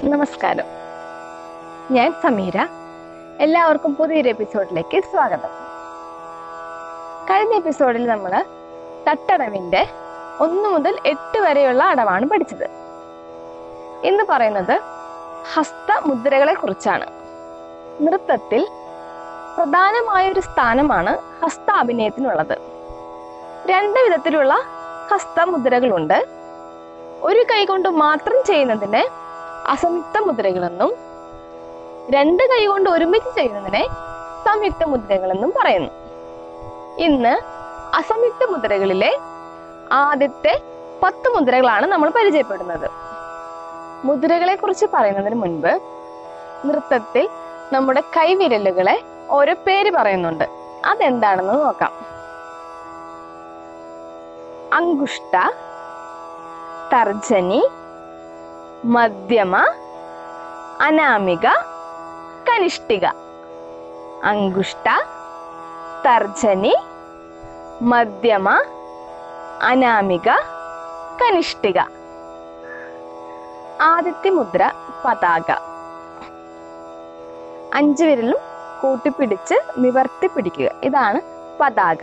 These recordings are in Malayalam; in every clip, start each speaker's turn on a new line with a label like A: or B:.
A: നമസ്കാരം ഞാൻ സമീര എല്ലാവർക്കും പുതിയൊരു എപ്പിസോഡിലേക്ക് സ്വാഗതം കഴിഞ്ഞ എപ്പിസോഡിൽ നമ്മൾ തട്ടടവിന്റെ ഒന്ന് മുതൽ എട്ട് വരെയുള്ള അടവാണ് പഠിച്ചത് ഇന്ന് പറയുന്നത് ഹസ്തമുദ്രകളെ കുറിച്ചാണ് നൃത്തത്തിൽ പ്രധാനമായ ഒരു സ്ഥാനമാണ് ഹസ്താഭിനയത്തിനുള്ളത് രണ്ട് വിധത്തിലുള്ള ഹസ്തമുദ്രകളുണ്ട് ഒരു കൈ കൊണ്ട് മാത്രം ചെയ്യുന്നതിനെ അസംയുക്ത മുദ്രകളെന്നും രണ്ട് കൈ കൊണ്ട് ഒരുമിച്ച് ചെയ്യുന്നതിനെ സംയുക്ത മുദ്രകളെന്നും പറയുന്നു ഇന്ന് അസംയുക്ത മുദ്രകളിലെ ആദ്യത്തെ പത്ത് മുദ്രകളാണ് നമ്മൾ പരിചയപ്പെടുന്നത് മുദ്രകളെ കുറിച്ച് പറയുന്നതിന് മുൻപ് നൃത്തത്തിൽ നമ്മുടെ കൈവിരലുകളെ ഓരോ പേര് പറയുന്നുണ്ട് അതെന്താണെന്ന് നോക്കാം അങ്കുഷ്ട തർജനി മധ്യമ അനാമിക കനിഷ്ഠിക അങ്കുഷ്ട തർജനി മധ്യമ അനാമിക കനിഷ്ഠിക ആദ്യത്തെ മുദ്ര പതാക അഞ്ചു വിരലും കൂട്ടിപ്പിടിച്ച് നിവർത്തി പിടിക്കുക ഇതാണ് പതാക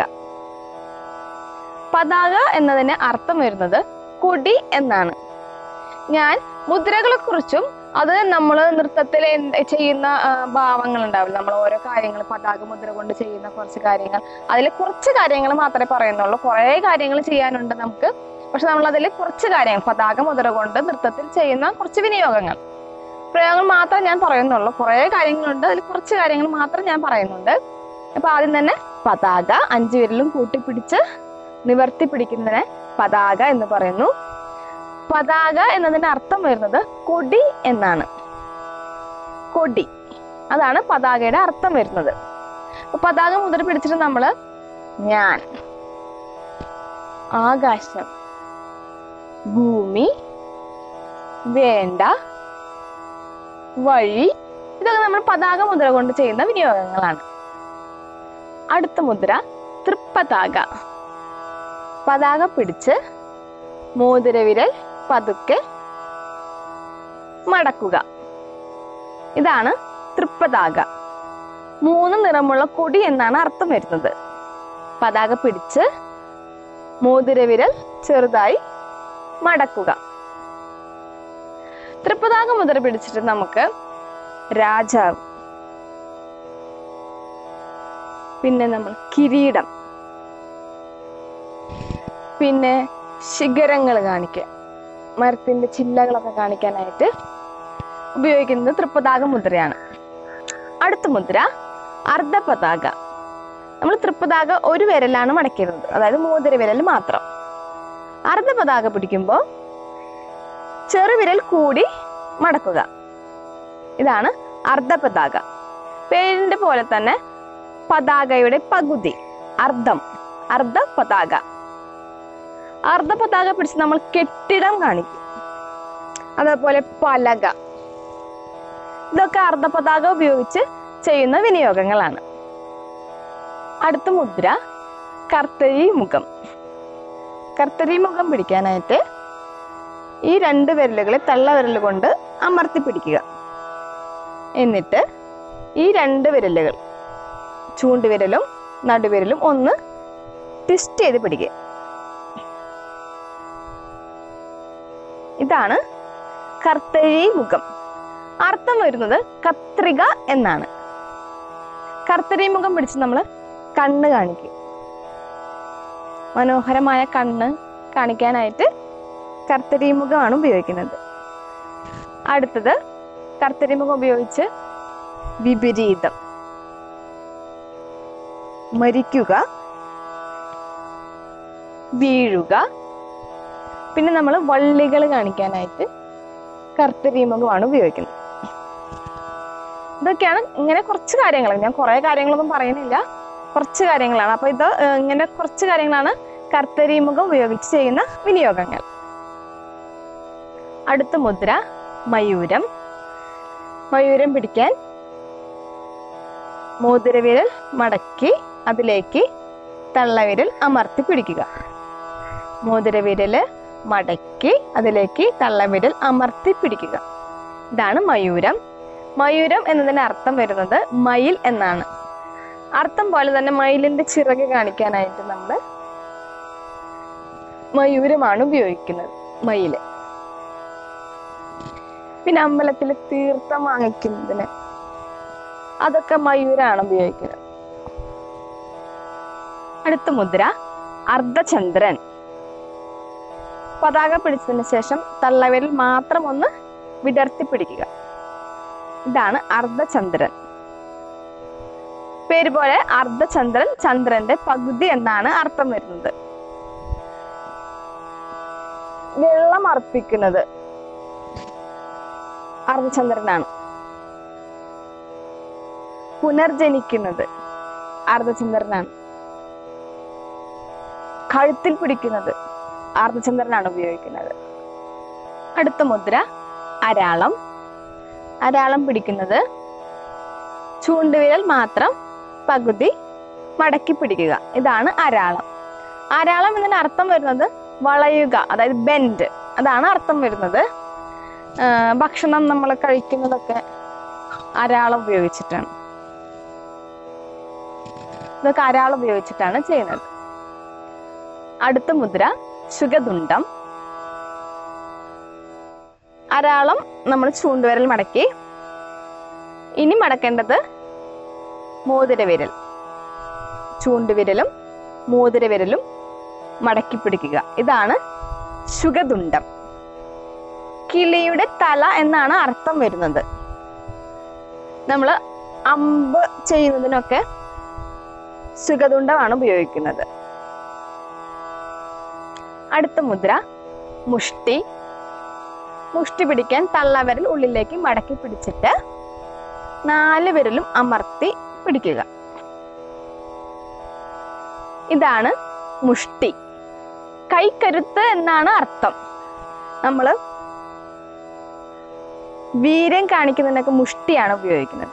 A: പതാക എന്നതിന് അർത്ഥം വരുന്നത് കൊടി എന്നാണ് ഞാൻ മുദ്രകളെ കുറിച്ചും അത് നമ്മൾ നൃത്തത്തിൽ ചെയ്യുന്ന ഭാവങ്ങൾ ഉണ്ടാവില്ല നമ്മൾ ഓരോ കാര്യങ്ങൾ പതാക മുദ്ര കൊണ്ട് ചെയ്യുന്ന കുറച്ച് കാര്യങ്ങൾ അതിൽ കുറച്ച് കാര്യങ്ങൾ മാത്രമേ പറയുന്നുള്ളൂ കുറേ കാര്യങ്ങൾ ചെയ്യാനുണ്ട് നമുക്ക് പക്ഷെ നമ്മൾ അതിൽ കുറച്ച് കാര്യങ്ങൾ പതാക മുദ്ര കൊണ്ട് നൃത്തത്തിൽ ചെയ്യുന്ന കുറച്ച് വിനിയോഗങ്ങൾ പ്രയോഗങ്ങൾ മാത്രമേ ഞാൻ പറയുന്നുള്ളൂ കുറേ കാര്യങ്ങളുണ്ട് അതിൽ കുറച്ച് കാര്യങ്ങൾ മാത്രം ഞാൻ പറയുന്നുണ്ട് അപ്പൊ ആദ്യം തന്നെ പതാക അഞ്ചു വിരലും കൂട്ടിപ്പിടിച്ച് നിവർത്തി പിടിക്കുന്നതിനെ പതാക എന്ന് പറയുന്നു പതാക എന്നതിന്റെ അർത്ഥം വരുന്നത് കൊടി എന്നാണ് കൊടി അതാണ് പതാകയുടെ അർത്ഥം വരുന്നത് അപ്പൊ പതാക മുതൽ പിടിച്ചിട്ട് നമ്മള് ഞാൻ ആകാശം ഭൂമി വേണ്ട വഴി ഇതൊക്കെ നമ്മൾ പതാക മുദ്ര കൊണ്ട് ചെയ്യുന്ന വിനിയോഗങ്ങളാണ് അടുത്ത മുദ്ര തൃപ്പതാക പതാക പിടിച്ച് മോതിരവിരൽ പതുക്കെ മടക്കുക ഇതാണ് തൃപ്പതാക മൂന്ന് നിറമുള്ള കൊടി എന്നാണ് അർത്ഥം വരുന്നത് പതാക പിടിച്ച് മോതിരവിരൽ ചെറുതായി മടക്കുക തൃപ്പതാക മുദ്ര പിടിച്ചിട്ട് നമുക്ക് രാജാവ് പിന്നെ നമ്മൾ കിരീടം പിന്നെ ശിഖരങ്ങൾ കാണിക്കുക മരത്തിന്റെ ചില്ലകളൊക്കെ കാണിക്കാനായിട്ട് ഉപയോഗിക്കുന്നത് തൃപ്പതാക മുദ്രയാണ് അടുത്ത മുദ്ര അർദ്ധപതാക നമ്മൾ തൃപ്പതാക ഒരു വിരലാണ് മടക്കിയിരുന്നത് അതായത് മോതിര വിരൽ മാത്രം അർദ്ധപതാക പിടിക്കുമ്പോൾ ചെറുവിരൽ കൂടി മടക്കുക ഇതാണ് അർദ്ധപതാക പേരിന്റെ പോലെ തന്നെ പതാകയുടെ പകുതി അർദ്ധം അർദ്ധ പതാക അർദ്ധ പതാക പിടിച്ച് നമ്മൾ കെട്ടിടം കാണിക്കും അതേപോലെ പലക ഇതൊക്കെ അർദ്ധ പതാക ഉപയോഗിച്ച് ചെയ്യുന്ന വിനിയോഗങ്ങളാണ് അടുത്ത മുദ്ര കർത്തരി മുഖം കർത്തരി മുഖം പിടിക്കാനായിട്ട് ഈ രണ്ട് വിരലുകളെ തള്ള വിരൽ കൊണ്ട് അമർത്തി പിടിക്കുക എന്നിട്ട് ഈ രണ്ട് വിരലുകൾ ചൂണ്ടുവിരലും നടുവിരലും ഒന്ന് ട്വിസ്റ്റ് ചെയ്ത് പിടിക്കുക ഇതാണ് കർത്തരി മുഖം അർത്ഥം വരുന്നത് കത്രിക എന്നാണ് കർത്തരി മുഖം പിടിച്ച് നമ്മൾ കണ്ണ് കാണിക്കും മനോഹരമായ കണ്ണ് കാണിക്കാനായിട്ട് കർത്തരി മുഖമാണ് ഉപയോഗിക്കുന്നത് അടുത്തത് കർത്തരി മുഖം ഉപയോഗിച്ച് വിപരീതം മരിക്കുക വീഴുക പിന്നെ നമ്മൾ വള്ളികൾ കാണിക്കാനായിട്ട് കർത്തരീമുഖമാണ് ഉപയോഗിക്കുന്നത് ഇതൊക്കെയാണ് ഇങ്ങനെ കുറച്ച് കാര്യങ്ങൾ ഞാൻ കുറെ കാര്യങ്ങളൊന്നും പറയുന്നില്ല കുറച്ച് കാര്യങ്ങളാണ് അപ്പൊ ഇത് ഏർ, ഇങ്ങനെ കുറച്ച് കാര്യങ്ങളാണ് കർത്തരീമുഖം ഉപയോഗിച്ച് ചെയ്യുന്ന വിനിയോഗങ്ങൾ അടുത്ത മുദ്ര മയൂരം മയൂരം പിടിക്കാൻ മോതിരവിരൽ മടക്കി അതിലേക്ക് തള്ളവിരൽ അമർത്തി പിടിക്കുക മോതിരവിരല് മടക്കി അതിലേക്ക് തള്ളവിരൽ അമർത്തി പിടിക്കുക ഇതാണ് മയൂരം മയൂരം എന്നതിന് അർത്ഥം വരുന്നത് മയിൽ എന്നാണ് അർത്ഥം പോലെ തന്നെ മയിലിന്റെ ചിറക് കാണിക്കാനായിട്ട് നമ്മൾ മയൂരമാണ് ഉപയോഗിക്കുന്നത് മയില് പിന്നെ അമ്പലത്തിൽ തീർത്ഥം വാങ്ങിക്കുന്നതിന് അതൊക്കെ മയൂരാണ് ഉപയോഗിക്കുന്നത് അടുത്ത മുദ്ര അർദ്ധചന്ദ്രൻ പതാക പിടിച്ചതിന് ശേഷം തള്ളവിരൽ മാത്രം ഒന്ന് വിടർത്തി പിടിക്കുക ഇതാണ് അർദ്ധചന്ദ്രൻ പേര് പോലെ അർദ്ധചന്ദ്രൻ ചന്ദ്രന്റെ പകുതി എന്നാണ് അർത്ഥം വരുന്നത് വെള്ളം അർപ്പിക്കുന്നത് അർദ്ധചന്ദ്രനാണ് പുനർജനിക്കുന്നത് അർദ്ധചന്ദ്രനാണ് കഴുത്തിൽ പിടിക്കുന്നത് അർദ്ധചന്ദ്രനാണ് ഉപയോഗിക്കുന്നത് അടുത്ത മുദ്ര അരാളം അരാളം പിടിക്കുന്നത് ചൂണ്ടുവിരൽ മാത്രം പകുതി മടക്കി പിടിക്കുക ഇതാണ് അരാളം അരാളം എന്നതിന് അർത്ഥം വരുന്നത് വളയുക അതായത് ബെൻഡ് അതാണ് അർത്ഥം വരുന്നത് ആ, ഭക്ഷണം നമ്മൾ കഴിക്കുന്നതൊക്കെ അരാളം ഉപയോഗിച്ചിട്ടാണ് ഇതൊക്കെ അരാളം ഉപയോഗിച്ചിട്ടാണ് ചെയ്യുന്നത് അടുത്ത മുദ്ര സുഗതുണ്ടം അരാളം നമ്മൾ ചൂണ്ടുവിരൽ മടക്കി ഇനി മടക്കേണ്ടത് മോതിരവിരൽ ചൂണ്ടുവിരലും മോതിരവിരലും മടക്കി പിടിക്കുക ഇതാണ് സുഗതുണ്ടം കിളിയുടെ തല എന്നാണ് അർത്ഥം വരുന്നത് നമ്മൾ അമ്പ് ചെയ്യുന്നതിനൊക്കെ സുഗതുണ്ടമാണ് ഉപയോഗിക്കുന്നത് അടുത്ത മുദ്ര മുഷ്ടി മുഷ്ടി പിടിക്കാൻ തള്ളവിരൽ ഉള്ളിലേക്ക് മടക്കി പിടിച്ചിട്ട് നാല് വിരലും അമർത്തി പിടിക്കുക ഇതാണ് മുഷ്ടി കൈക്കരുത്ത് എന്നാണ് അർത്ഥം നമ്മള് വീര്യം കാണിക്കുന്നതിനൊക്കെ മുഷ്ടിയാണ് ഉപയോഗിക്കുന്നത്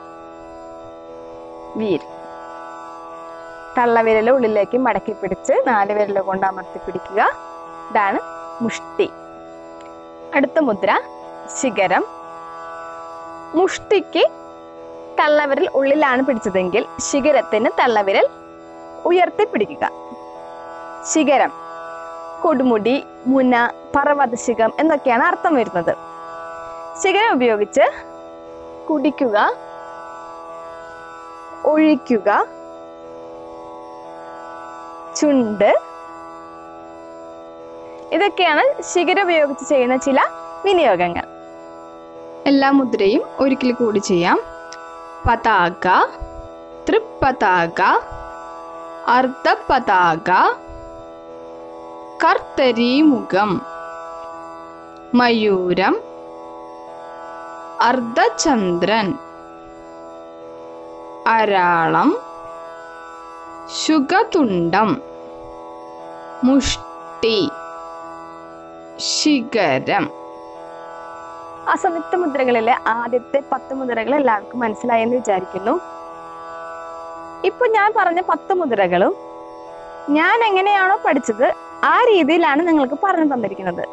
A: വീര് തള്ളവിരൽ ഉള്ളിലേക്ക് മടക്കി പിടിച്ച് നാല് വിരൽ കൊണ്ട് അമർത്തി പിടിക്കുക ഇതാണ് മുഷ്ടി അടുത്ത മുദ്ര ശിഖരം മുഷ്ടിക്ക് തള്ളവിരൽ ഉള്ളിലാണ് പിടിച്ചതെങ്കിൽ ശിഖരത്തിന് തള്ളവിരൽ ഉയർത്തി പിടിക്കുക ശിഖരം കൊടുമുടി മുന പർവ്വതശിഖം എന്നൊക്കെയാണ് അർത്ഥം വരുന്നത് ശിഖരം ഉപയോഗിച്ച് കുടിക്കുക ഒഴിക്കുക ചുണ്ട് ഇതൊക്കെയാണ് ശിഖരം ഉപയോഗിച്ച് ചെയ്യുന്ന ചില വിനിയോഗങ്ങൾ എല്ലാ മുദ്രയും ഒരിക്കൽ കൂടി ചെയ്യാം പതാക തൃപ്പതാക അർദ്ധപതാക കർത്തരീമുഖം മയൂരം അർദ്ധചന്ദ്രൻ അരാളം ശുഗതുണ്ടം മുഷ്ടി ശിഖരം അസംയുക്ത മുദ്രകളിലെ ആദ്യത്തെ പത്ത് മുദ്രകൾ എല്ലാവർക്കും മനസ്സിലായെന്ന് വിചാരിക്കുന്നു ഇപ്പൊ ഞാൻ പറഞ്ഞ പത്ത് മുദ്രകളും ഞാൻ എങ്ങനെയാണോ പഠിച്ചത് ആ രീതിയിലാണ് നിങ്ങൾക്ക് പറഞ്ഞു തന്നിരിക്കുന്നത്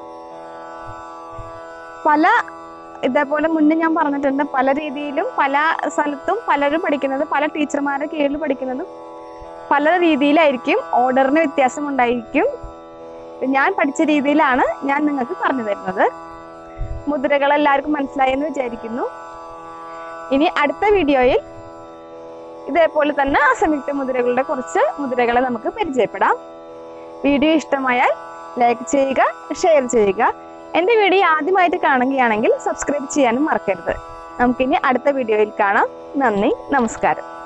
A: പല ഇതേപോലെ മുന്നേ ഞാൻ പറഞ്ഞിട്ടുണ്ട് പല രീതിയിലും പല സ്ഥലത്തും പലരും പഠിക്കുന്നത് പല ടീച്ചർമാരുടെ കീഴിൽ പഠിക്കുന്നതും പല രീതിയിലായിരിക്കും ഓർഡറിന് വ്യത്യാസം ഉണ്ടായിരിക്കും ഞാൻ പഠിച്ച രീതിയിലാണ് ഞാൻ നിങ്ങൾക്ക് പറഞ്ഞു തരുന്നത് മുദ്രകൾ എല്ലാവർക്കും മനസ്സിലായെന്ന് വിചാരിക്കുന്നു ഇനി അടുത്ത വീഡിയോയിൽ ഇതേപോലെ തന്നെ അസംയുക്ത മുദ്രകളുടെ കുറച്ച് മുദ്രകളെ നമുക്ക് പരിചയപ്പെടാം വീഡിയോ ഇഷ്ടമായാൽ ലൈക്ക് ചെയ്യുക ഷെയർ ചെയ്യുക എൻ്റെ വീഡിയോ ആദ്യമായിട്ട് കാണുകയാണെങ്കിൽ സബ്സ്ക്രൈബ് ചെയ്യാനും മറക്കരുത് നമുക്കിനി അടുത്ത വീഡിയോയിൽ കാണാം നന്ദി നമസ്കാരം